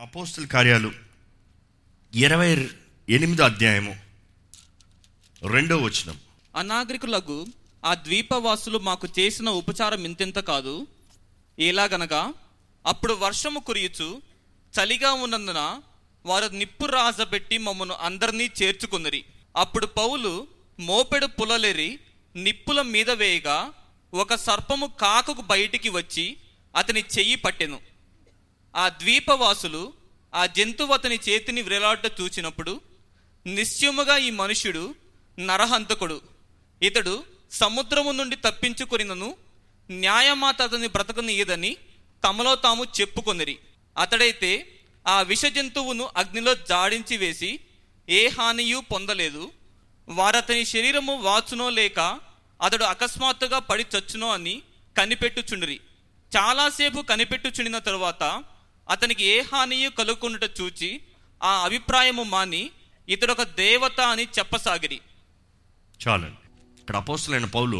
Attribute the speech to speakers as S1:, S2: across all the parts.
S1: అపోస్తుల కార్యాలు ఇరవై ఎనిమిదో అధ్యాయము రెండో వచనం
S2: అనాగరికులకు ఆ ద్వీపవాసులు మాకు చేసిన ఉపచారం ఇంతెంత కాదు ఎలాగనగా అప్పుడు వర్షము కురియుచు చలిగా ఉన్నందున వారు నిప్పు రాజబెట్టి మమ్మను అందరినీ చేర్చుకున్నరి అప్పుడు పౌలు మోపెడు పులలేరి నిప్పుల మీద వేయగా ఒక సర్పము కాకుకు బయటికి వచ్చి అతని చెయ్యి పట్టెను ఆ ద్వీపవాసులు ఆ జంతువు అతని చేతిని వ్రేలాట చూచినప్పుడు నిశ్చయముగా ఈ మనుష్యుడు నరహంతకుడు ఇతడు సముద్రము నుండి తప్పించుకొనినను న్యాయమాత అతని బ్రతకనీయదని తమలో తాము చెప్పుకొనిరి అతడైతే ఆ విష జంతువును అగ్నిలో జాడించి వేసి ఏ హానియు పొందలేదు వారతని శరీరము వాచునో లేక అతడు అకస్మాత్తుగా పడి చచ్చునో అని కనిపెట్టుచుండిరి చాలాసేపు కనిపెట్టుచుండిన తరువాత అతనికి ఏ హానియు కలుగుకుండుట చూచి ఆ అభిప్రాయము మాని ఇతడొక దేవత అని చెప్పసాగిరి
S1: చాలండి ఇక్కడ అపోస్తులైన పౌలు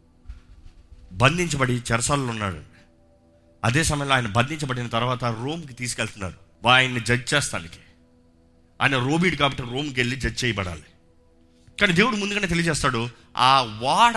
S1: బంధించబడి చెరసాలలో ఉన్నాడు అదే సమయంలో ఆయన బంధించబడిన తర్వాత రోమ్కి తీసుకెళ్తున్నారు ఆయన్ని జడ్జ్ చేస్తానికి ఆయన రోబీడు కాబట్టి రోమ్కి వెళ్ళి జడ్జ్ చేయబడాలి కానీ దేవుడు ముందుగానే తెలియజేస్తాడు ఆ వాడ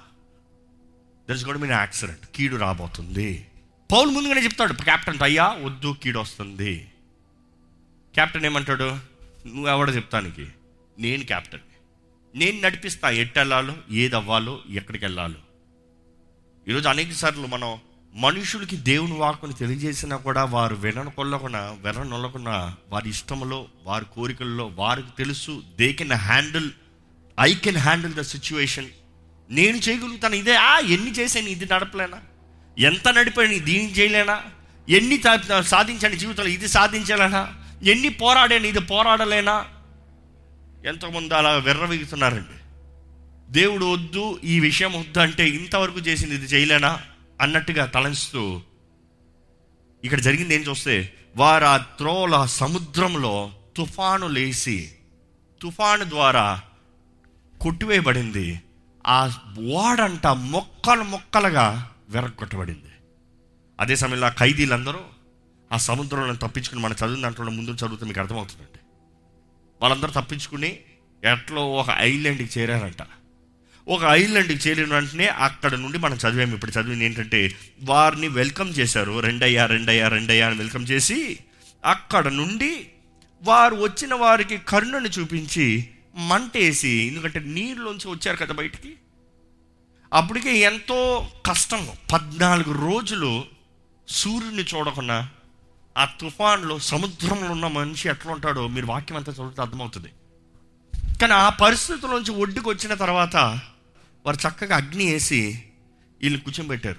S1: దర్స్ గోడ్ మీన్ యాక్సిడెంట్ కీడు రాబోతుంది పౌలు ముందుగానే చెప్తాడు కెప్టెన్ అయ్యా వద్దు కీడు వస్తుంది కెప్టెన్ ఏమంటాడు నువ్వు ఎవడో చెప్తానికి నేను కెప్టెన్ నేను నడిపిస్తా ఎట్టు వెళ్ళాలో ఏది అవ్వాలో ఎక్కడికి వెళ్ళాలో ఈరోజు అనేక సార్లు మనం మనుషులకి దేవుని వాక్కుని తెలియజేసినా కూడా వారు వినకొల్లకుండా విననొల్లకుండా వారి ఇష్టంలో వారి కోరికల్లో వారికి తెలుసు they can handle I can handle the situation నేను చేయగలుగుతాను ఇదే ఆ ఎన్ని చేశాను ఇది నడపలేనా ఎంత నడిపాను దీన్ని చేయలేనా ఎన్ని తా- సాధించాను జీవితంలో ఇది సాధించాలనా ఎన్ని పోరాడాను ఇది పోరాడలేనా ఎంతోమంది అలా విర్రవీగుతున్నారండి దేవుడు వద్దు ఈ విషయం వద్దు అంటే ఇంతవరకు చేసింది ఇది చేయలేనా అన్నట్టుగా తలంచుతూ ఇక్కడ జరిగింది ఏం చూస్తే వారు ఆ త్రోల సముద్రంలో తుఫాను లేసి తుఫాను ద్వారా కొట్టివేయబడింది ఆ ఓడంట మొక్కలు మొక్కలుగా వెరగొట్టబడింది అదే సమయంలో ఆ ఖైదీలందరూ ఆ సముద్రంలో తప్పించుకుని మన చదివిన దాంట్లో ముందు చదివితే మీకు అర్థమవుతుందండి వాళ్ళందరూ తప్పించుకుని ఎట్లో ఒక ఐలాండ్కి చేరారంట ఒక ఐలాండ్కి చేరిన వెంటనే అక్కడ నుండి మనం చదివాము ఇప్పుడు చదివింది ఏంటంటే వారిని వెల్కమ్ చేశారు రెండయ్యా రెండయ్యా రెండయ్యా అని వెల్కమ్ చేసి అక్కడ నుండి వారు వచ్చిన వారికి కరుణను చూపించి మంటేసి ఎందుకంటే నీరులోంచి వచ్చారు కదా బయటికి అప్పటికే ఎంతో కష్టం పద్నాలుగు రోజులు సూర్యుని చూడకుండా ఆ తుఫాన్లో సముద్రంలో ఉన్న మనిషి ఎట్లా ఉంటాడో మీరు వాక్యం అంతా చదివితే అర్థమవుతుంది కానీ ఆ పరిస్థితుల్లోంచి ఒడ్డుకు వచ్చిన తర్వాత వారు చక్కగా అగ్ని వేసి వీళ్ళు కూర్చోబెట్టారు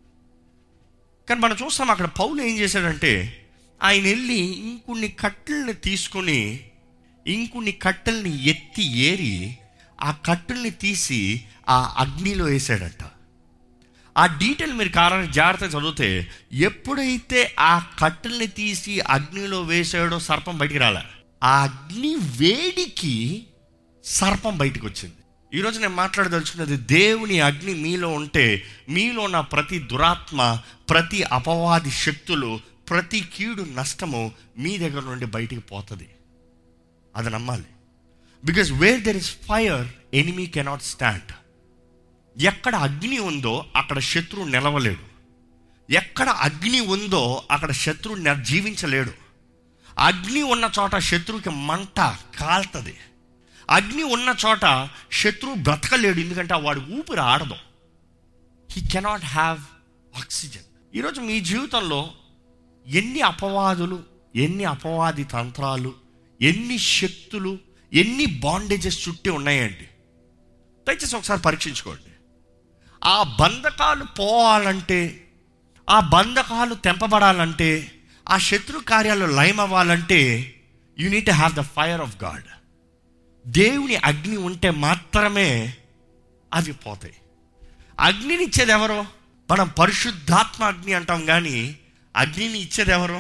S1: కానీ మనం చూస్తాం అక్కడ పౌలు ఏం చేశాడంటే ఆయన వెళ్ళి ఇంకొన్ని కట్టెల్ని తీసుకొని ఇంకొన్ని కట్టెల్ని ఎత్తి ఏరి ఆ కట్టెల్ని తీసి ఆ అగ్నిలో వేసాడట ఆ డీటెయిల్ మీరు కారణం జాగ్రత్తగా చదివితే ఎప్పుడైతే ఆ కట్టెల్ని తీసి అగ్నిలో వేసాడో సర్పం బయటికి రాలే ఆ అగ్ని వేడికి సర్పం బయటికి వచ్చింది ఈరోజు నేను మాట్లాడదలుచుకున్నది దేవుని అగ్ని మీలో ఉంటే మీలో ఉన్న ప్రతి దురాత్మ ప్రతి అపవాది శక్తులు ప్రతి కీడు నష్టము మీ దగ్గర నుండి బయటికి పోతుంది అది నమ్మాలి because where there is fire enemy cannot stand ఎక్కడ అగ్ని ఉందో అక్కడ శత్రువు నిలవలేడు ఎక్కడ అగ్ని ఉందో అక్కడ శత్రువు న- జీవించలేడు అగ్ని ఉన్న చోట శత్రువుకి మంట కాల్తది అగ్ని ఉన్న చోట శత్రువు బ్రతకలేడు ఎందుకంటే వాడి ఊపిరి ఆడదు హీ కెనాట్ హ్యావ్ ఆక్సిజన్ ఈరోజు మీ జీవితంలో ఎన్ని అపవాదులు ఎన్ని అపవాది తంత్రాలు ఎన్ని శక్తులు ఎన్ని బాండేజెస్ చుట్టి ఉన్నాయండి దయచేసి ఒకసారి పరీక్షించుకోండి ఆ బంధకాలు పోవాలంటే ఆ బంధకాలు తెంపబడాలంటే ఆ శత్రు కార్యాలు లయం అవ్వాలంటే you need have the fire of God దేవుని అగ్ని ఉంటే మాత్రమే అవి పోతాయి అగ్నిని ఇచ్చేది ఎవరు మనం పరిశుద్ధాత్మ అగ్ని అంటాం కానీ అగ్నిని ఇచ్చేది ఎవరు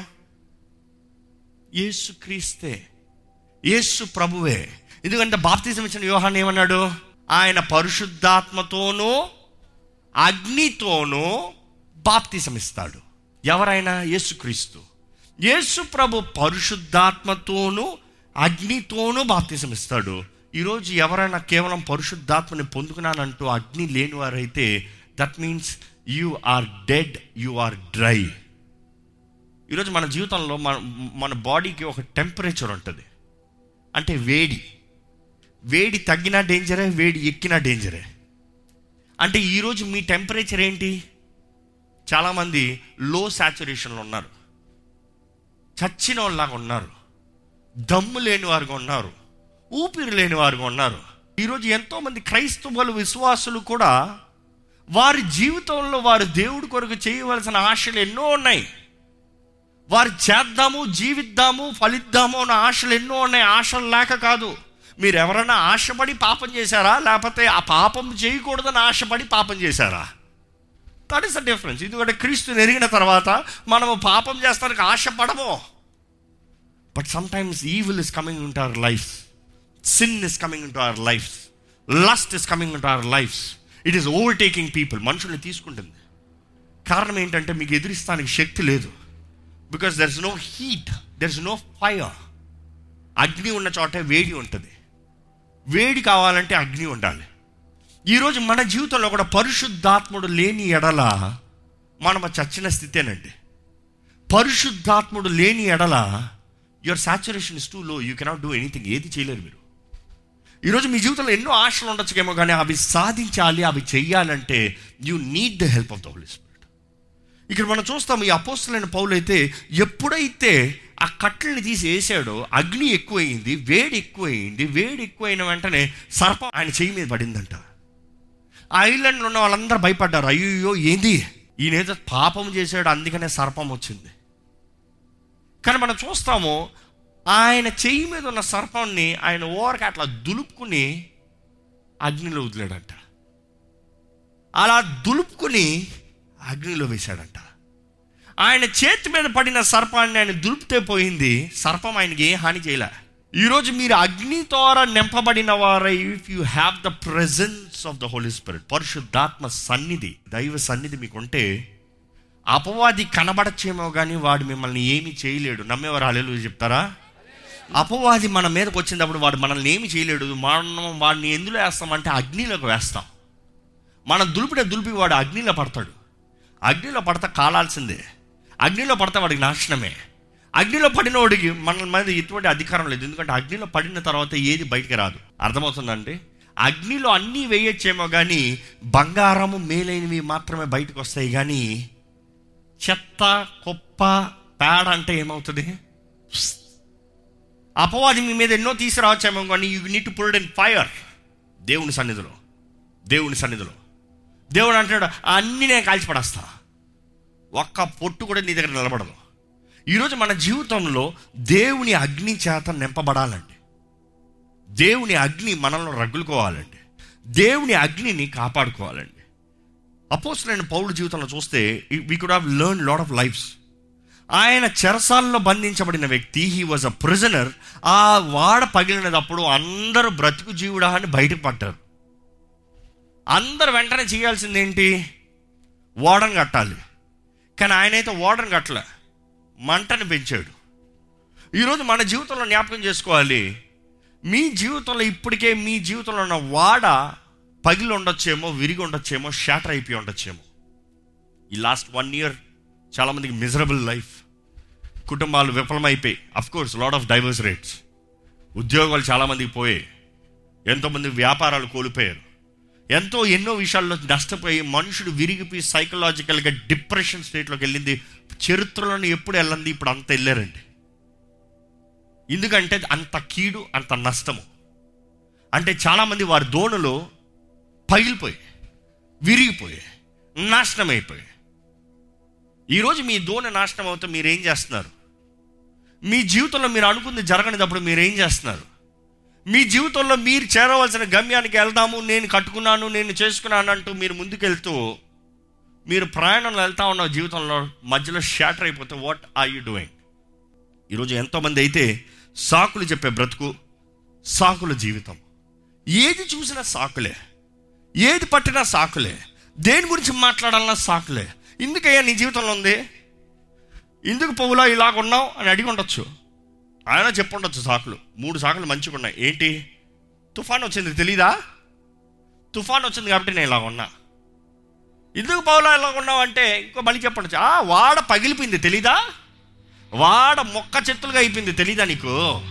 S1: యేసు క్రీస్తే యేసు ప్రభువే ఎందుకంటే బాప్తిజం ఇచ్చిన యోహాన్ ఏమన్నాడు ఆయన పరిశుద్ధాత్మతోనూ అగ్నితోనూ బాప్తిసం ఇస్తాడు ఎవరైనా యేసుక్రీస్తు యేసు ప్రభు పరిశుద్ధాత్మతోనూ అగ్నితోనూ బాప్తిసం ఇస్తాడు ఈరోజు ఎవరైనా కేవలం పరిశుద్ధాత్మని పొందుకున్నానంటూ అగ్ని లేని వారైతే that means you are dead you are dry ఈరోజు మన జీవితంలో మన మన బాడీకి ఒక టెంపరేచర్ ఉంటుంది అంటే వేడి వేడి తగ్గినా డేంజరే వేడి ఎక్కినా డేంజరే అంటే ఈరోజు మీ టెంపరేచర్ ఏంటి చాలామంది లో సాచురేషన్లో ఉన్నారు చచ్చిన వాళ్ళలాగా ఉన్నారు దమ్ము లేని వారుగా ఉన్నారు ఊపిరి లేని వారుగా ఉన్నారు ఈరోజు ఎంతోమంది క్రైస్తవులు విశ్వాసులు కూడా వారి జీవితంలో వారు దేవుడి కొరకు చేయవలసిన ఆశలు ఎన్నో ఉన్నాయి వారు చేద్దాము జీవిద్దాము ఫలిద్దాము అన్న ఆశలు ఎన్నో ఉన్నాయి ఆశలు లేక కాదు మీరు ఎవరైనా ఆశపడి పాపం చేశారా లేకపోతే ఆ పాపం చేయకూడదని ఆశపడి పాపం చేశారా దట్ ఈస్ ద డిఫరెన్స్ ఎందుకంటే క్రీస్తు ఎరిగిన తర్వాత మనము పాపం చేస్తానికి ఆశపడము but sometimes evil is coming into our life sin is coming into our life lust is coming into our life it is overtaking people మనుషుల్ని తీసుకుంటుంది కారణం ఏంటంటే మీకు ఎదిరిస్తానికి శక్తి లేదు because there is no heat there is no fire అగ్ని ఉన్న చోటే వేడి ఉంటుంది వేడి కావాలంటే అగ్ని ఉండాలి ఈరోజు మన జీవితంలో కూడా పరిశుద్ధాత్ముడు లేని ఎడల మనం చచ్చిన స్థితేనండి పరిశుద్ధాత్ముడు లేని ఎడల your saturation is too low you cannot do anything ఏది చేయలేరు మీరు ఈరోజు మీ జీవితంలో ఎన్నో ఆశలు ఉండొచ్చుకేమో కానీ అవి సాధించాలి అవి చెయ్యాలంటే you need the help of the Holy Spirit ఇక్కడ మనం చూస్తాం ఈ అపోస్తులైన పౌలు అయితే ఎప్పుడైతే ఆ కట్టెల్ని తీసి వేసాడో అగ్ని ఎక్కువైంది వేడి ఎక్కువైంది వేడి ఎక్కువైన వెంటనే సర్పం ఆయన చెయ్యి మీద పడిందంట ఆ ఐలాండ్లో ఉన్న వాళ్ళందరూ భయపడ్డారు అయ్యో ఏంది ఈయనేదో పాపం చేశాడు అందుకనే సర్పం వచ్చింది కానీ మనం చూస్తాము ఆయన చెయ్యి మీద ఉన్న సర్పాన్ని ఆయన ఓరక అట్లా దులుపుకుని అగ్నిలో వదిలాడంట అలా దులుపుకుని అగ్నిలో వేశాడంట ఆయన చేతి మీద పడిన సర్పాన్ని ఆయన దులిపితే పోయింది సర్పం ఆయనకి ఏ హాని చేయలే ఈరోజు మీరు అగ్ని ద్వారా నింపబడిన వారై if you have the presence of the Holy Spirit పరిశుద్ధాత్మ సన్నిధి దైవ సన్నిధి మీకుంటే అపవాది కనబడచ్చేమో కానీ వాడు మిమ్మల్ని ఏమీ చేయలేడు నమ్మేవారు అలెలు చెప్తారా అపవాది మన మీదకి వచ్చినప్పుడు వాడు మనల్ని ఏమి చేయలేడు మనం వాడిని ఎందులో వేస్తామంటే అగ్నిలోకి వేస్తాం మనం దులిపిన దులిపి వాడు అగ్నిలో పడతాడు అగ్నిలో పడతా కాలాల్సిందే అగ్నిలో పడతా వాడికి నాశనమే అగ్నిలో పడిన వాడికి మన మీద ఎటువంటి అధికారం లేదు ఎందుకంటే అగ్నిలో పడిన తర్వాత ఏది బయటికి రాదు అర్థమవుతుందండి అగ్నిలో అన్నీ వేయచ్చేమో కానీ బంగారము మేలైనవి మాత్రమే బయటకు వస్తాయి కానీ చెత్త కుప్ప పేడ అంటే ఏమవుతుంది అపవాది మీ మీద ఎన్నో తీసుకురావచ్చేమో కానీ you need to pulled in fire దేవుని సన్నిధిలో దేవుని సన్నిధిలో దేవుడు అంటాడు అన్నీ నేను కాల్చిపడేస్తా ఒక్క పొట్టు కూడా నీ దగ్గర నిలబడదు ఈరోజు మన జీవితంలో దేవుని అగ్ని చేత నింపబడాలండి దేవుని అగ్ని మనల్ని రగులుకోవాలండి దేవుని అగ్నిని కాపాడుకోవాలండి అపోసలైన పౌరుడు జీవితంలో చూస్తే we could have learn lot of lifes ఆయన చెరసాల్లో బంధించబడిన వ్యక్తి హీ వాజ్ అ ప్రిజనర్ ఆ వాడ పగిలినప్పుడు అందరూ బ్రతుకు జీవుడా అని బయటకు పడ్డారు అందరు వెంటనే చేయాల్సింది ఏంటి ఓడను కట్టాలి కానీ ఆయనైతే ఓడను కట్టలే మంటను పెంచాడు ఈరోజు మన జీవితంలో జ్ఞాపకం చేసుకోవాలి మీ జీవితంలో ఇప్పటికే మీ జీవితంలో ఉన్న వాడ పగిలి ఉండొచ్చేమో విరిగి ఉండొచ్చేమో షాటర్ అయిపోయి ఉండొచ్చేమో ఈ లాస్ట్ వన్ ఇయర్ చాలామందికి మిజరబుల్ లైఫ్ కుటుంబాలు విఫలమైపోయి of course lot of divorce rates ఉద్యోగాలు చాలామందికి పోయాయి ఎంతోమంది వ్యాపారాలు కోల్పోయారు ఎంతో ఎన్నో విషయాల్లో నష్టపోయి మనుషుడు విరిగిపోయి సైకలాజికల్గా డిప్రెషన్ స్టేట్లోకి వెళ్ళింది చరిత్రలోని ఎప్పుడు వెళ్ళండి ఇప్పుడు అంత వెళ్ళారండి ఎందుకంటే అంత కీడు అంత నష్టము అంటే చాలామంది వారి దోణులు పగిలిపోయి విరిగిపోయి నాశనం అయిపోయి ఈరోజు మీ దోణ నాశనం అవుతే మీరు ఏం చేస్తున్నారు మీ జీవితంలో మీరు అనుకుంది జరగనిదప్పుడు మీరు ఏం చేస్తున్నారు మీ జీవితంలో మీరు చేరవలసిన గమ్యానికి వెళ్దాము నేను కట్టుకున్నాను నేను చేసుకున్నాను అంటూ మీరు ముందుకెళ్తూ మీరు ప్రయాణంలో వెళ్తా ఉన్న జీవితంలో మధ్యలో షాటర్ అయిపోతే వాట్ ఆర్ యూ డూయింగ్ ఈరోజు ఎంతోమంది అయితే సాకులు చెప్పే బ్రతుకు సాకుల జీవితం ఏది చూసినా సాకులే ఏది పట్టినా సాకులే దేని గురించి మాట్లాడాలన్నా సాకులే ఎందుకయ్యా నీ జీవితంలో ఉంది ఎందుకు పౌలా ఇలాగ ఉన్నావు అని అడిగి ఉండొచ్చు ఆయన చెప్పుండొచ్చు సాకులు మూడు సాకులు మంచిగా ఉన్నాయి ఏంటి తుఫాన్ వచ్చింది తెలీదా తుఫాన్ వచ్చింది కాబట్టి నేను ఇలా ఉన్నా ఎందుకు పౌలా ఇలా ఉన్నావు అంటే ఇంకో మళ్ళీ చెప్పండి ఆ వాడ పగిలిపోయింది తెలీదా వాడ మొక్క చెత్తులుగా అయిపోయింది తెలీదా నీకు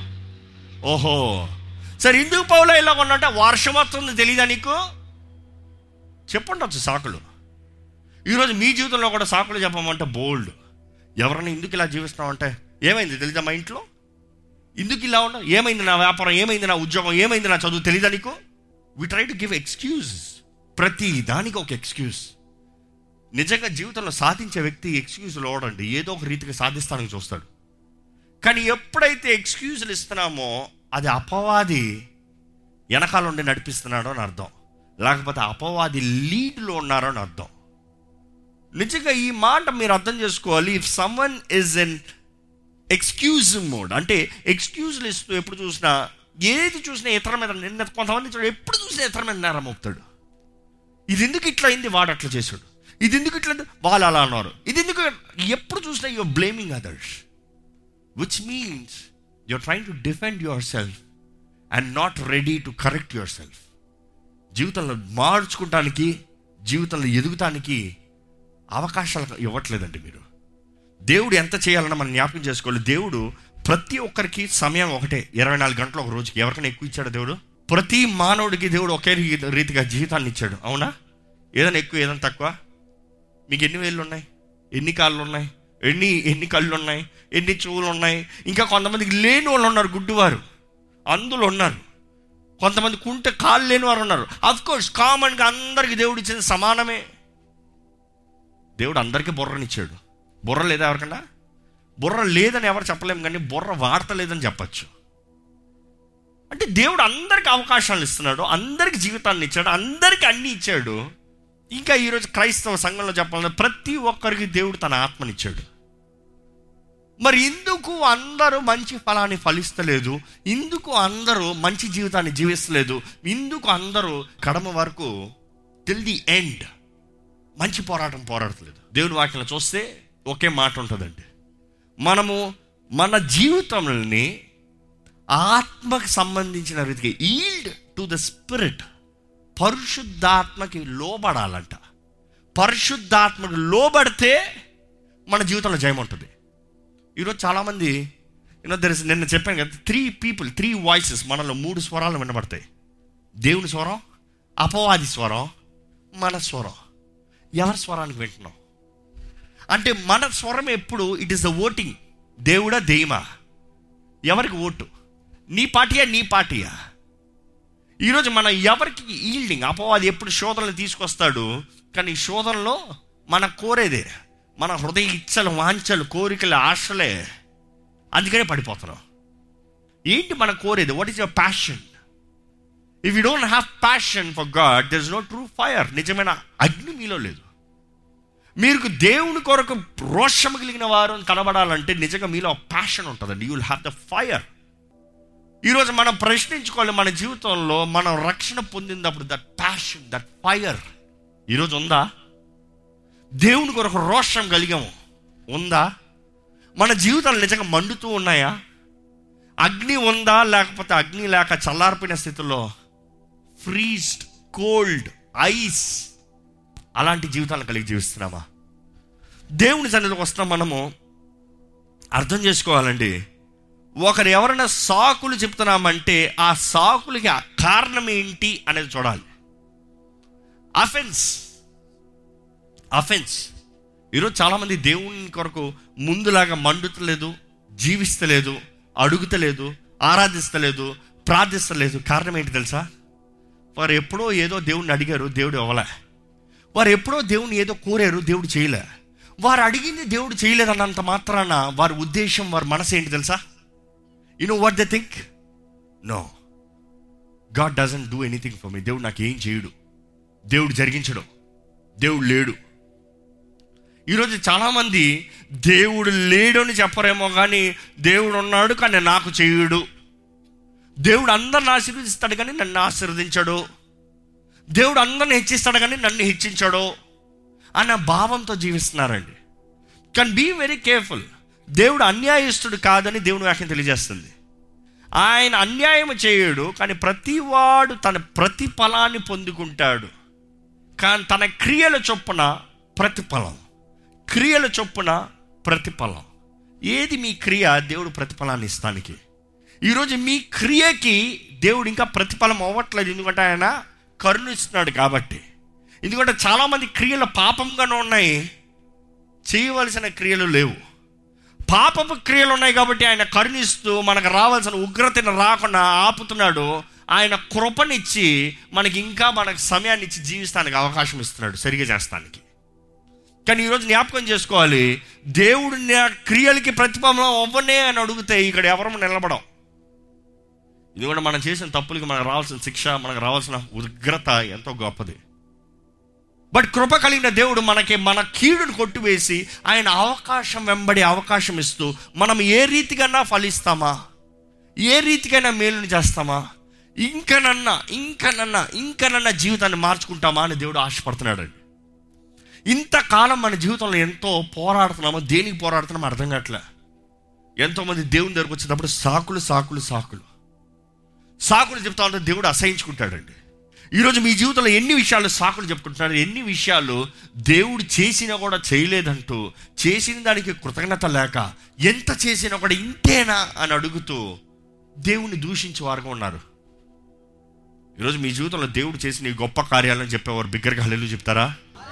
S1: ఓహో సరే ఎందుకు పౌలా ఇలా ఉన్నా అంటే వర్షం వస్తుంది తెలీదా నీకు చెప్పండొచ్చు సాకులు ఈరోజు మీ జీవితంలో కూడా సాకులు చెప్పమంటే బోల్డ్ ఎవరైనా ఎందుకు ఇలా జీవిస్తున్నావు అంటే ఏమైంది తెలీదా మా ఇంట్లో ఎందుకు ఇలా ఉన్నా ఏమైంది నా వ్యాపారం ఏమైంది నా ఉద్యోగం ఏమైంది నా చదువు తెలీదా నీకు we try to give excuse ప్రతి దానికి ఒక ఎక్స్క్యూజ్ నిజంగా జీవితంలో సాధించే వ్యక్తి ఎక్స్క్యూజ్లు ఓడండి ఏదో ఒక రీతిగా సాధిస్తానికి చూస్తాడు కానీ ఎప్పుడైతే ఎక్స్క్యూజులు ఇస్తున్నామో అది అపవాది వెనకాల ఉండి నడిపిస్తున్నాడో అని అర్థం లేకపోతే అపవాది లీడ్లో ఉన్నారో అని అర్థం నిజంగా ఈ మాట మీరు అర్థం చేసుకోవాలి if someone is in excuse mode అంటే ఎక్స్క్యూజ్లు ఇస్తూ ఎప్పుడు చూసినా ఏది చూసినా ఇతర మీద నిన్న కొంతమంది చూడ ఎప్పుడు చూసినా ఇతర మీద నేరం మోపుతాడు ఇది ఎందుకు ఇట్లా అయింది వాడు అట్లా చేశాడు ఇది ఎందుకు ఇట్లా అయింది? వాళ్ళు అలా అన్నారు ఇది ఎందుకు ఎప్పుడు చూసినా your blaming others which means you're trying to defend yourself and not ready to correct yourself జీవితంలో మార్చుకుంటానికి జీవితంలో ఎదుగుతానికి అవకాశాలు ఇవ్వట్లేదండి మీరు దేవుడు ఎంత చేయాలన్నా మనం జ్ఞాపకం చేసుకోవాలి దేవుడు ప్రతి ఒక్కరికి సమయం ఒకటే ఇరవై నాలుగు గంటలు ఒక రోజుకి ఎవరికైనా ఎక్కువ ఇచ్చాడు దేవుడు ప్రతి మానవుడికి దేవుడు ఒకే రీ- రీతిగా జీవితాన్ని ఇచ్చాడు అవునా ఏదైనా ఎక్కువ ఏదైనా తక్కువ మీకు ఎన్ని వేళ్ళు ఉన్నాయి ఎన్ని కాళ్ళు ఉన్నాయి ఎన్ని ఎన్ని కళ్ళు ఉన్నాయి ఎన్ని చెవులు ఉన్నాయి ఇంకా కొంతమందికి లేని వాళ్ళు ఉన్నారు గుడ్డివారు అందులో ఉన్నారు కొంతమంది కుంటే కాళ్ళు లేని వారు ఉన్నారు అఫ్ కోర్స్ కామన్గా అందరికి దేవుడు ఇచ్చేది సమానమే దేవుడు అందరికీ బుర్రనిచ్చాడు బుర్ర లేదా ఎవరికన్నా బుర్ర లేదని ఎవరు చెప్పలేము కానీ బుర్ర వాడతలేదని చెప్పచ్చు అంటే దేవుడు అందరికి అవకాశాలు ఇస్తున్నాడు అందరికి జీవితాన్ని ఇచ్చాడు అందరికి అన్ని ఇచ్చాడు ఇంకా ఈరోజు క్రైస్తవ సంఘంలో చెప్పాలంటే ప్రతి ఒక్కరికి దేవుడు తన ఆత్మనిచ్చాడు మరి ఎందుకు అందరూ మంచి ఫలాన్ని ఫలిస్తలేదు ఎందుకు అందరూ మంచి జీవితాన్ని జీవిస్తలేదు ఎందుకు అందరూ కడమ వరకు టిల్ ది ఎండ్ మంచి పోరాటం పోరాడతలేదు దేవుని వాక్యంలో చూస్తే ఒకే మాట ఉంటుందండి మనము మన జీవితంని ఆత్మకు సంబంధించిన రీతికి ఈల్డ్ టు ద స్పిరిట్ పరిశుద్ధాత్మకి లోబడాలంట పరిశుద్ధాత్మకు లోబడితే మన జీవితంలో జయం ఉంటుంది ఈరోజు చాలామంది యూనో దర్ ఇస్ నిన్న చెప్పాను కదా త్రీ పీపుల్ త్రీ వాయిసెస్ మనలో మూడు స్వరాలు వినబడతాయి దేవుని స్వరం అపవాది స్వరం మన స్వరం ఎవరి స్వరానికి వింటున్నాం అంటే మన స్వరం ఎప్పుడు ఇట్ ఈస్ ద ఓటింగ్ దేవుడా దెయ్యమా ఎవరికి ఓటు నీ పార్టీయా నీ పార్టీయా ఈరోజు మనం ఎవరికి ఈల్డింగ్ అపవాది ఎప్పుడు శోధనలు తీసుకొస్తాడు కానీ ఈ శోధనలో మన కోరేదే మన హృదయ ఇచ్చలు వాంఛలు కోరికలు ఆశలే అందుకనే పడిపోతున్నాం ఏంటి మన కోరేది what is your passion if you don't have passion for God there is no true fire నిజమైన అగ్ని మీలో లేదు మీరు దేవుని కొరకు రోషం కలిగిన వారు కనబడాలంటే నిజంగా మీలో ప్యాషన్ ఉంటుందండి you will have the fire ఈరోజు మనం ప్రశ్నించుకోవాలి మన జీవితంలో మనం రక్షణ పొందినప్పుడు దట్ ప్యాషన్ దట్ ఫైర్ ఈరోజు ఉందా దేవుని కొరకు రోషం కలిగాము ఉందా మన జీవితాలు నిజంగా మండుతూ ఉన్నాయా అగ్ని ఉందా లేకపోతే అగ్ని లేక చల్లారిపోయిన స్థితిలో ఫ్రీజ్డ్ కోల్డ్ ఐస్ అలాంటి జీవితాలను కలిగి జీవిస్తున్నామా దేవుని సన్నిధికి వస్తున్నాం మనము అర్థం చేసుకోవాలండి ఒకరు ఎవరైనా సాకులు చెప్తున్నామంటే ఆ సాకులకి ఆ కారణం ఏంటి అనేది చూడాలి అఫెన్స్ అఫెన్స్ ఈరోజు చాలామంది దేవుని కొరకు ముందులాగా మండుతలేదు జీవిస్తలేదు అడుగుతలేదు ఆరాధిస్తలేదు ప్రార్థిస్తలేదు కారణం ఏంటి తెలుసా వారు ఎప్పుడో ఏదో దేవుణ్ణి అడిగారు దేవుడు ఇవ్వలే వారు ఎప్పుడో దేవుని ఏదో కోరారు దేవుడు చేయలే వారు అడిగింది దేవుడు చేయలేదన్నంత మాత్రాన వారి ఉద్దేశం వారి మనసు ఏంటి తెలుసా you know what they think no God doesn't do anything for me దేవుడు నాకు ఏం చేయడు దేవుడు జరిగించడు దేవుడు లేడు ఈరోజు చాలామంది దేవుడు లేడు అని చెప్పరేమో కానీ దేవుడు ఉన్నాడు కానీ నాకు చేయుడు దేవుడు అందరిని ఆశీర్వదిస్తాడు కానీ నన్ను ఆశీర్వదించడు దేవుడు అందరిని హెచ్చిస్తాడు కానీ నన్ను హెచ్చించడు అన్న భావంతో జీవిస్తున్నారండి కానీ బీ వెరీ కేర్ఫుల్ దేవుడు అన్యాయస్తుడు కాదని దేవుని వాక్యం తెలియజేస్తుంది ఆయన అన్యాయం చేయడు కానీ ప్రతివాడు తన ప్రతిఫలాన్ని పొందుకుంటాడు కానీ తన క్రియల చొప్పున ప్రతిఫలం క్రియల చొప్పున ప్రతిఫలం ఏది మీ క్రియ దేవుడు ప్రతిఫలాన్ని ఇస్తానికి ఈరోజు మీ క్రియకి దేవుడు ఇంకా ప్రతిఫలం అవ్వట్లేదు ఎందుకంటే ఆయన కరుణిస్తున్నాడు కాబట్టి ఎందుకంటే చాలామంది క్రియలు పాపంగానే ఉన్నాయి చేయవలసిన క్రియలు లేవు పాపపు క్రియలు ఉన్నాయి కాబట్టి ఆయన కరుణిస్తూ మనకు రావాల్సిన ఉగ్రతను రాకుండా ఆపుతున్నాడు ఆయన కృపనిచ్చి మనకి ఇంకా మనకు సమయాన్ని ఇచ్చి జీవిస్తానికి అవకాశం ఇస్తున్నాడు సరిగా చేస్తానికి కానీ ఈరోజు జ్ఞాపకం చేసుకోవాలి దేవుడు నా క్రియలకి ప్రతిఫలం అవ్వనే అని అడిగితే ఇక్కడ ఎవరు నిలబడం ఎందుకంటే మనం చేసిన తప్పులకి మనకు రావాల్సిన శిక్ష మనకు రావాల్సిన ఉగ్రత ఎంతో గొప్పది బట్ కృప కలిగిన దేవుడు మనకి మన కీడును కొట్టివేసి ఆయన అవకాశం వెంబడి అవకాశం ఇస్తూ మనం ఏ రీతికైనా ఫలిస్తామా ఏ రీతికైనా మేలుని చేస్తామా ఇంకనన్నా ఇంకనన్నా ఇంకనన్నా జీవితాన్ని మార్చుకుంటామా అని దేవుడు ఆశపడుతున్నాడు ఇంతకాలం మన జీవితంలో ఎంతో పోరాడుతున్నామో దేనికి పోరాడుతున్నామో అర్థం కావట్లే ఎంతోమంది దేవుని దగ్గరకు వచ్చేటప్పుడు సాకులు సాకులు సాకులు సాకులు చెప్తా ఉంటే దేవుడు అసహించుకుంటాడండి ఈరోజు మీ జీవితంలో ఎన్ని విషయాలు సాకులు చెప్పుకుంటున్నారు ఎన్ని విషయాలు దేవుడు చేసినా కూడా చేయలేదంటూ చేసిన దానికి కృతజ్ఞత లేక ఎంత చేసినా కూడా ఇంతేనా అని అడుగుతూ దేవుణ్ణి దూషించే వారుగా ఉన్నారు ఈరోజు మీ జీవితంలో దేవుడు చేసిన ఈ గొప్ప కార్యాలను చెప్పేవారు బిగ్గరగా హల్లెలు చెప్తారా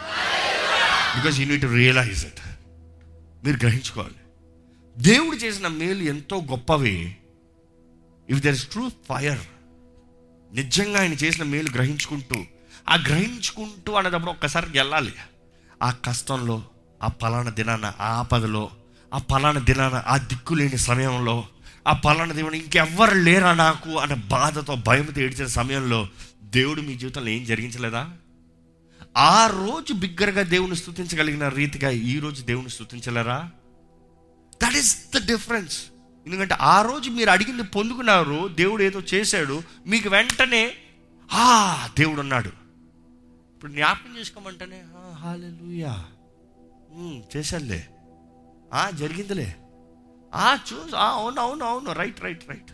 S1: because you need realize it మీరు గ్రహించుకోవాలి దేవుడు చేసిన మేలు ఎంతో గొప్పవి if there is true fire నిజంగా ఆయన చేసిన మేలు గ్రహించుకుంటూ ఆ గ్రహించుకుంటూ అనేటప్పుడు ఒక్కసారి వెళ్ళాలి ఆ కష్టంలో ఆ పలానా దినాన ఆ ఆపదలో ఆ పలానా దినాన ఆ దిక్కులేని సమయంలో ఆ పలానా దేవుని ఇంకెవ్వరు లేరా నాకు అనే బాధతో భయంతో ఏడ్చిన సమయంలో దేవుడు మీ జీవితంలో ఏం జరిగించలేదా ఆ రోజు బిగ్గరగా దేవుని స్థుతించగలిగిన రీతిగా ఈ రోజు దేవుని స్థుతించలేరా దట్ ఈస్ ద డిఫరెన్స్ ఎందుకంటే ఆ రోజు మీరు అడిగింది పొందుకున్నారు దేవుడు ఏదో చేశాడు మీకు వెంటనే ఆ దేవుడు ఉన్నాడు ఇప్పుడు జ్ఞాపకం చేసుకోమంటేనే హాలూయా చేశానులే ఆ జరిగిందిలే ఆ చూ ఆ, అవును అవును అవును రైట్ రైట్ రైట్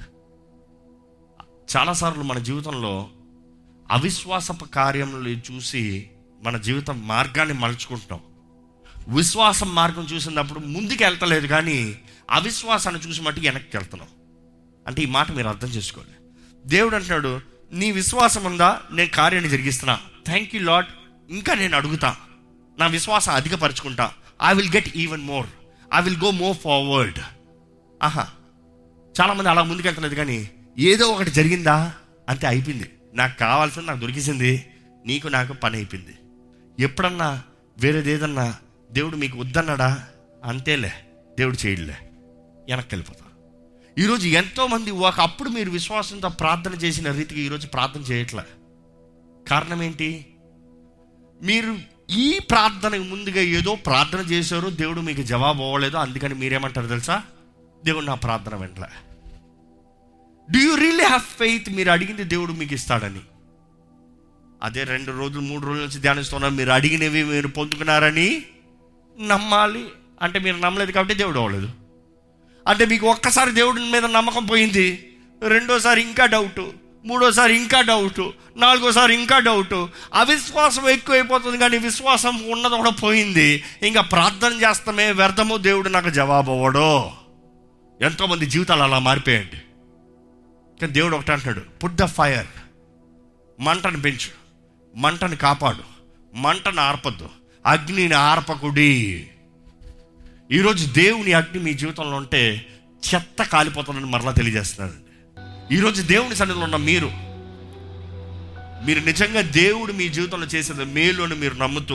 S1: చాలాసార్లు మన జీవితంలో అవిశ్వాసపు కార్యములు చూసి మన జీవితం మార్గాన్ని మలుచుకుంటాం విశ్వాసం మార్గం చూసినప్పుడు ముందుకు వెళ్తలేదు కానీ అవిశ్వాసాన్ని చూసి మట్టుకు వెనక్కి వెళ్తున్నాం అంటే ఈ మాట మీరు అర్థం చేసుకోవాలి దేవుడు అంటున్నాడు నీ విశ్వాసం ఉందా నేను కార్యాన్ని జరిగిస్తున్నా థ్యాంక్ యూ లాడ్ ఇంకా నేను అడుగుతా నా విశ్వాసం అధికపరచుకుంటా I will get even more I will go more forward ఆహా చాలామంది అలా ముందుకెళ్తలేదు కానీ ఏదో ఒకటి జరిగిందా అంతే అయిపోయింది నాకు కావాల్సింది నాకు దొరికేసింది నీకు నాకు పని అయిపోయింది ఎప్పుడన్నా వేరేది ఏదన్నా దేవుడు మీకు వద్దన్నాడా అంతేలే దేవుడు చేయలే వెనక్కి వెళ్ళిపోతా ఈరోజు ఎంతోమంది ఒకప్పుడు మీరు విశ్వాసంతో ప్రార్థన చేసిన రీతికి ఈరోజు ప్రార్థన చేయట్లే కారణం ఏంటి మీరు ఈ ప్రార్థనకు ముందుగా ఏదో ప్రార్థన చేశారు దేవుడు మీకు జవాబు అవ్వలేదు అందుకని మీరేమంటారు తెలుసా దేవుడు నా ప్రార్థన వెంటలే do you really have faith మీరు అడిగింది దేవుడు మీకు ఇస్తాడని అదే రెండు రోజులు మూడు రోజుల నుంచి ధ్యానిస్తున్నారు మీరు అడిగినవి మీరు పొందుకున్నారని నమ్మాలి అంటే మీరు నమ్మలేదు కాబట్టి దేవుడు అవ్వలేదు అంటే మీకు ఒక్కసారి దేవుడి మీద నమ్మకం పోయింది రెండోసారి ఇంకా డౌట్ మూడోసారి ఇంకా డౌట్ నాలుగోసారి ఇంకా డౌట్ అవిశ్వాసం ఎక్కువైపోతుంది కానీ విశ్వాసం ఉన్నది కూడా పోయింది ఇంకా ప్రార్థన చేస్తామే వ్యర్థము దేవుడు నాకు జవాబు అవ్వడు ఎంతోమంది జీవితాలు అలా మారిపోయండి కానీ దేవుడు ఒకటి అంటున్నాడు పుట్ ద ఫైర్ మంటను పెంచు మంటను కాపాడు మంటను ఆర్పద్దు అగ్నిని ఆర్పకుడి ఈరోజు దేవుని అగ్ని మీ జీవితంలో ఉంటే చెత్త కాలిపోతుందని మరలా తెలియజేస్తున్నాడండి ఈరోజు దేవుని సన్నిధిలో ఉన్న మీరు మీరు నిజంగా దేవుడు మీ జీవితంలో చేసిన మేలు అని మీరు నమ్ముతూ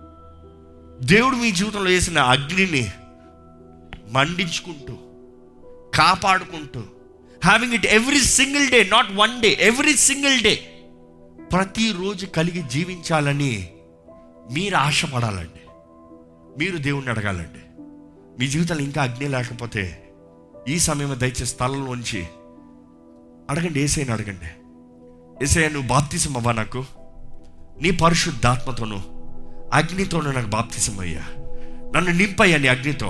S1: దేవుడు మీ జీవితంలో చేసిన అగ్నిని మండించుకుంటూ కాపాడుకుంటూ having it every single day not one day every single day ప్రతిరోజు కలిగి జీవించాలని మీరు ఆశపడాలండి మీరు దేవుణ్ణి అడగాలండి మీ జీవితంలో ఇంకా అగ్ని లేకపోతే ఈ సమయం దయచేసి స్థలంలోంచి అడగండి ఏసైని అడగండి ఏసయ్య నువ్వు బాప్తిసం అవ్వా నాకు నీ పరిశుద్ధాత్మతోను అగ్నితోను నాకు బాప్తిసం అయ్యా నన్ను నింపయ్యా నీ అగ్నితో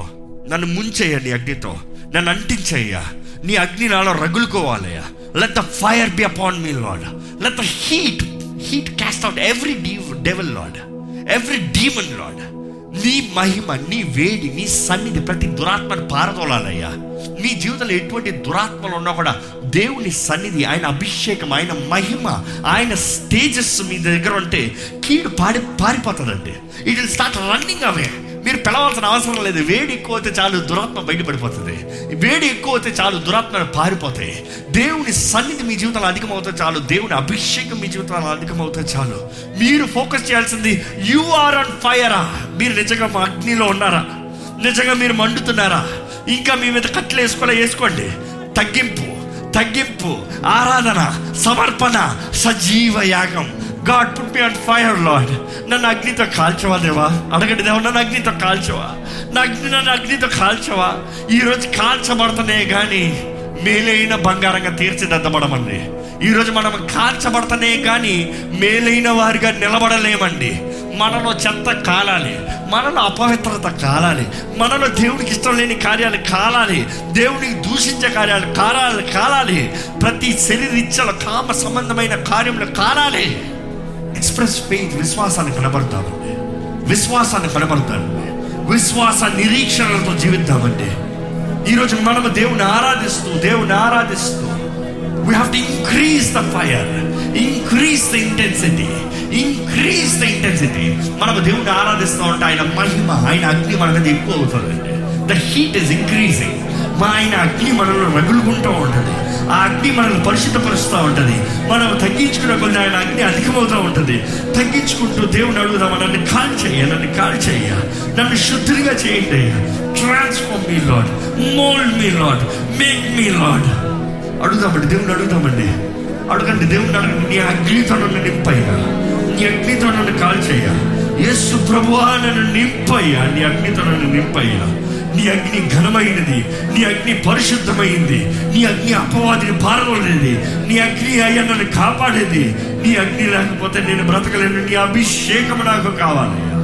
S1: నన్ను ముంచేయ నీ అగ్నితో నన్ను అంటించయ్యా నీ అగ్ని నాలో రగులుకోవాలయ్యా let the fire be upon me Lord let the heat heat cast out every డీ devil Lord every demon Lord నీ మహిమ నీ వేడి నీ సన్నిధి ప్రతి దురాత్మను పారదోలాలయ్యా నీ జీవితంలో ఎటువంటి దురాత్మలు ఉన్నా కూడా దేవుని సన్నిధి ఆయన అభిషేకం ఆయన మహిమ ఆయన స్టేజెస్ మీ దగ్గర ఉంటే కీడు పాడి పారిపోతుందండి it will start running away మీరు పిలవాల్సిన అవసరం లేదు వేడి ఎక్కువ అయితే చాలు దురాత్మ బయటపడిపోతుంది వేడి ఎక్కువ అయితే చాలు దురాత్మలు పారిపోతాయి దేవుని సన్నిధి మీ జీవితంలో అధికమవుతే చాలు దేవుని అభిషేకం మీ జీవితంలో అధికమవుతే చాలు మీరు ఫోకస్ చేయాల్సింది యు ఆర్ ఆన్ ఫైరా మీరు నిజంగా మా అగ్నిలో ఉన్నారా నిజంగా మీరు మండుతున్నారా ఇంకా మీ మీద కట్టలు వేసుకోలే వేసుకోండి తగ్గింపు తగ్గింపు ఆరాధన సమర్పణ సజీవ యాగం God put me on fire Lord నన్ను అగ్నితో కాల్చవా దేవా అడగండి దేవా నన్ను అగ్నితో కాల్చవా నా అగ్ని నన్ను అగ్నితో కాల్చవా ఈరోజు కాల్చబడుతున్నాయి కానీ మేలైన బంగారంగా తీర్చిదిద్దబడమండి ఈరోజు మనం కాల్చబడతనే కానీ మేలైన వారిగా నిలబడలేమండి మనలో చెత్త కాలాలి మనలో అపవిత్రత కాలాలి మనలో దేవునికి ఇష్టం లేని కార్యాలు కాలాలి దేవునికి దూషించే కార్యాలు కాలాలి కాలాలి ప్రతి శరీరిచ్చల కామ సంబంధమైన కార్యములు కాలాలి ఎక్స్ప్రెస్ ఫెయిత్ విశ్వాసాన్ని కనబడతామండి విశ్వాసాన్ని కనబడతామండి విశ్వాస నిరీక్షణలతో జీవిద్దామండి ఈరోజు మనము దేవుని ఆరాధిస్తూ దేవుని ఆరాధిస్తూ we have to increase the fire increase the intensity increase the intensity మనము దేవుని ఆరాధిస్తూ ఉంటే ఆయన మహిమ ఆయన అగ్ని మన మీద ఎక్కువ అవుతుందండి ద హీట్ ఇస్ ఇంక్రీజింగ్ మా ఆయన అగ్ని మనలో రగులుకుంటూ ఉంటుంది ఆ అగ్ని మనల్ని పరిశుద్ధపరుస్తూ ఉంటుంది మనం తగ్గించుకున్న కొన్ని ఆయన అగ్ని అధికమవుతూ ఉంటుంది తగ్గించుకుంటూ దేవుని అడుగుదాం నన్ను కాల్ చేయ నన్ను కాల్ చేయ నన్ను శుద్ధిగా చేయండి transform me Lord mould me Lord make me Lord అడుగుదామండి దేవుని అడుగుదామండి అడగండి దేవుని అడగండి నీ అగ్నితో నన్ను నింపయ్యా నీ అగ్నితో నన్ను కాల్ చేయ యేసు ప్రభువా నన్ను నింపయ్యా నీ అగ్నితో నన్ను నింపయ్యా నీ అగ్ని ఘనమైనది నీ అగ్ని పరిశుద్ధమైంది నీ అగ్ని అపవాదిని పారదోలేది నీ అగ్ని అయ్యా నన్ను కాపాడేది నీ అగ్ని లేకపోతే నేను బ్రతకలేను నీ అభిషేకం నాకు కావాలయ్యా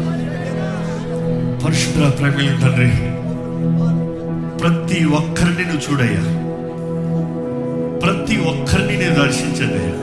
S1: పరిశుద్ధ ప్రేమ తండ్రి ప్రతి ఒక్కరిని నువ్వు చూడయ్యా ప్రతి ఒక్కరిని నేను దర్శించండి అయ్యా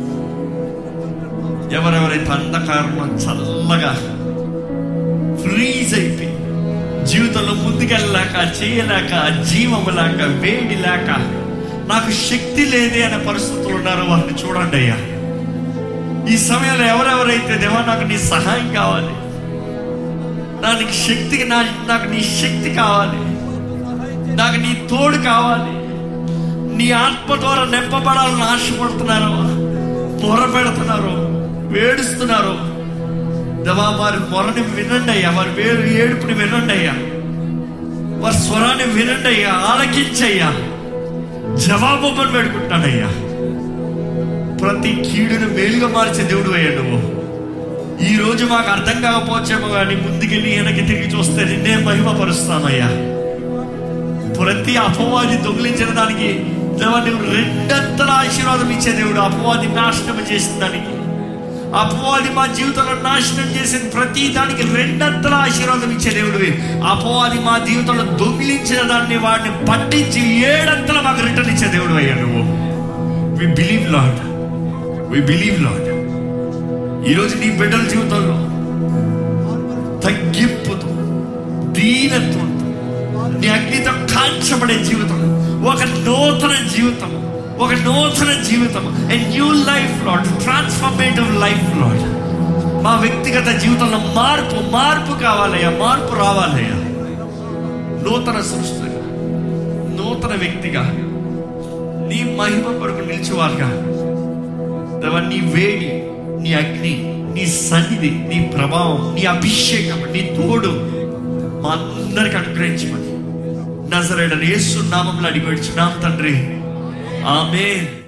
S1: ఎవరెవరైతే అంధకారంలో చల్లగా ఫ్రీజ్ అయిపోయి జీవితంలో ముందుకెళ్ళలేక చేయలేక జీవము లేక వేడి లేక నాకు శక్తి లేదే అనే పరిస్థితులు ఉన్నారో వారిని చూడండి అయ్యా ఈ సమయంలో ఎవరెవరైతే దేవా నాకు నీ సహాయం కావాలి నాకు శక్తికి నా నాకు నీ శక్తి కావాలి నాకు నీ తోడు కావాలి నీ ఆత్మ ద్వారా నింపబడాలని ఆశపడుతున్నారు పొర పెడుతున్నారు వేడుస్తున్నారు దేవా వారి మొరని వినండి అయ్యా వారి వేరు ఏడుపుని వినండి అయ్యా వారి స్వరాన్ని వినండి అయ్యా ఆలకించయ్యా జవాబు అని పెడుకుంటానయ్యా ప్రతి కీడును మేలుగా మార్చే దేవుడు అయ్యా నువ్వు ఈ రోజు మాకు అర్థం కాకపోవచ్చేమో కానీ ముందుకెళ్ళి వెనక్కి తిరిగి చూస్తే నిన్నే మహిమపరుస్తానయ్యా ప్రతి అపవాది దొంగిలించిన దానికి దేవా నువ్వు రెండంతల ఆశీర్వాదం ఇచ్చే దేవుడు అపవాది నాశనం చేసిన దానికి అపవాది మా జీవితంలో నాశనం చేసిన ప్రతి దానికి రెండంతల ఆశీర్వాదం ఇచ్చే దేవుడివి అపవాది మా జీవితంలో దొంగిలించిన దాన్ని వాడిని పట్టించి ఏడంతల మాకు రిటర్న్ ఇచ్చే దేవుడు అయ్యా నువ్వు we believe Lord we believe Lord ఈరోజు నీ బిడ్డల జీవితంలో తగ్గింపుతో దీనత్వంతో నీ అగ్నితో కాల్చబడే జీవితం ఒక నూతన జీవితం ఒక నూతన జీవితం a new life Lord transformative life Lord మా వ్యక్తిగత జీవితంలో మార్పు మార్పు కావాలయ్యా మార్పు రావాలయ్యా నూతన సృష్టిగా నూతన వ్యక్తిగా నీ మహిమ కొరకు నిలిచేవారుగా దేవా నీ వేడి నీ అగ్ని నీ సన్నిధి నీ ప్రభావం నీ అభిషేకం నీ తోడు మా అందరికి అనుగ్రహించమని నజరేడ యేసు నామంలో అడిగి వచ్చినాం తండ్రి ఆమె